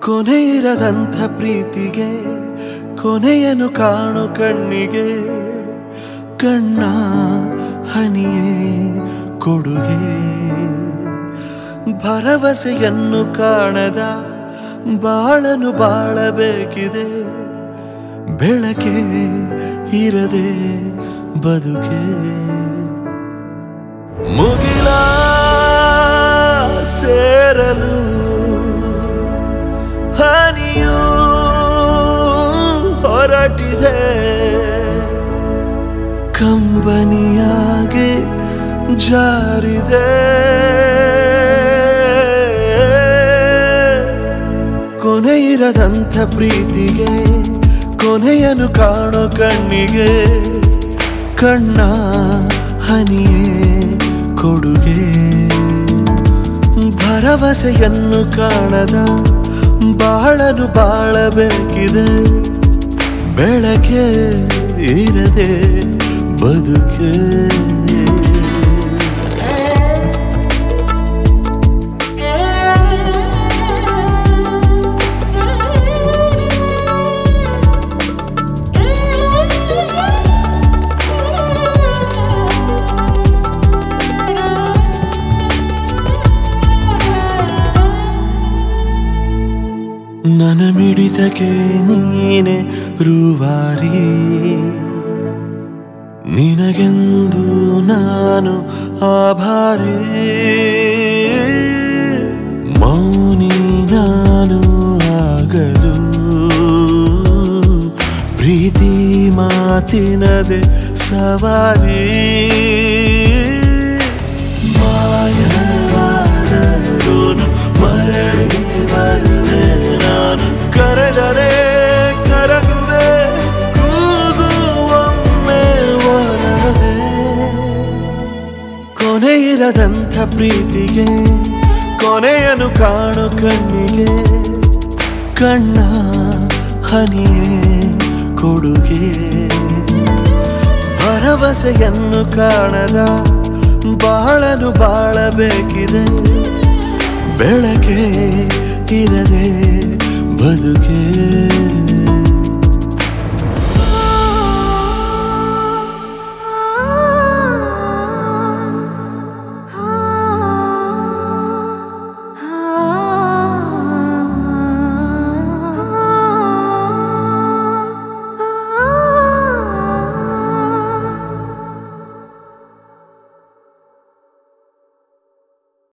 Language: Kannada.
ಕೊನೆ ಇರದಂಥ ಪ್ರೀತಿಗೆ ಕೊನೆಯನ್ನು ಕಾಣು ಕಣ್ಣಿಗೆ ಕಣ್ಣ ಹನಿಯೇ ಕೊಡುಗೆ ಭರವಸೆಯನ್ನು ಕಾಣದ ಬಾಳನು ಬಾಳಬೇಕಿದೆ ಬೆಳಕೆ ಇರದೆ ಬದುಕೆ ಮುಗಿಲ ಸೇರಲು ಹನಿಯೂ ಹೊರಟಿದೆ ಕಂಬನಿಯಾಗಿ ಜಾರಿದೆ ಕೊನೆ ಇರದಂಥ ಪ್ರೀತಿಗೆ ಕೊನೆಯನ್ನು ಕಾಣೋ ಕಣ್ಣಿಗೆ ಕಣ್ಣ ಹನಿಯೇ ಕೊಡುಗೆ ಭರವಸೆಯನ್ನು ಕಾಣದ ಬಾಳನು ಬಾಳಬೇಕಿದೆ ಬೆಳಕೆ ಇರದೆ ಬದುಕೆ ನನ್ನ ಮಿಡಿತಕ್ಕೆ ನೀನೆ ರೂವಾರಿ ನಿನಗೆಂದು ನಾನು ಆಭಾರಿ ಮೌನಿ ನಾನು ಆಗಲು ಪ್ರೀತಿ ಮಾತಿನದೆ ಸವಾರಿ ಮಾಯವಾದರೂನು ಮರಳಿ ಬರುವೆ ನಾನು ಕರೆದರೆ ಕರಗುವೆ ಕೂಗುವೊಮ್ಮೆ ಒಲವೇ ಕೊನೆ ಇರದಂಥ ಪ್ರೀತಿಗೆ ಕೊನೆಯನ್ನು ಕಾಣು ಕಣ್ಣಿಗೆ ಕಣ್ಣ ಹನಿಯೇ ಕೊಡುಗೆ ಭರವಸೆಯನ್ನು ಕಾಣದ ಬಾಳನು ಬಾಳಬೇಕಿದೆ ಬೆಳಕೆ ಇರದೆ ಬದುಕೆ